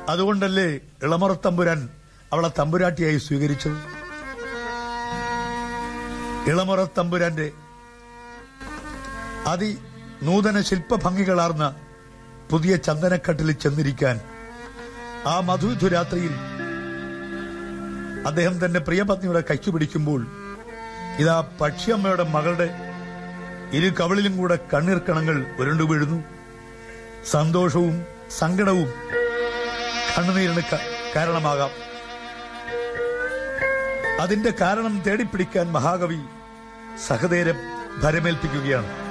അതുകൊണ്ടല്ലേ ഇളമുറത്തമ്പുരാൻ അവളെ തമ്പുരാട്ടിയായി സ്വീകരിച്ചത് ഇളമുറത്തമ്പുരാന്റെ അതി നൂതന ശില്പഭംഗികളാർന്ന പുതിയ ചന്ദനക്കട്ടിൽ ചെന്നിരിക്കാൻ ആ മധുവിധു രാത്രിയിൽ അദ്ദേഹം തന്റെ പ്രിയപത്നിയുടെ കൈക്ക് പിടിക്കുമ്പോൾ ഇതാ പക്ഷിയമ്മയുടെ മകളുടെ ഇരു കവിളിലും കൂടെ കണ്ണീർ കണങ്ങൾ ഉരുണ്ടു വീഴുന്നു സന്തോഷവും സങ്കടവും കണ്ണുനീരിന് ക- കാരണമാകാം അതിന്റെ കാരണം തേടിപ്പിടിക്കാൻ മഹാകവി സഹദേരം ഭരമേൽപ്പിക്കുകയാണ്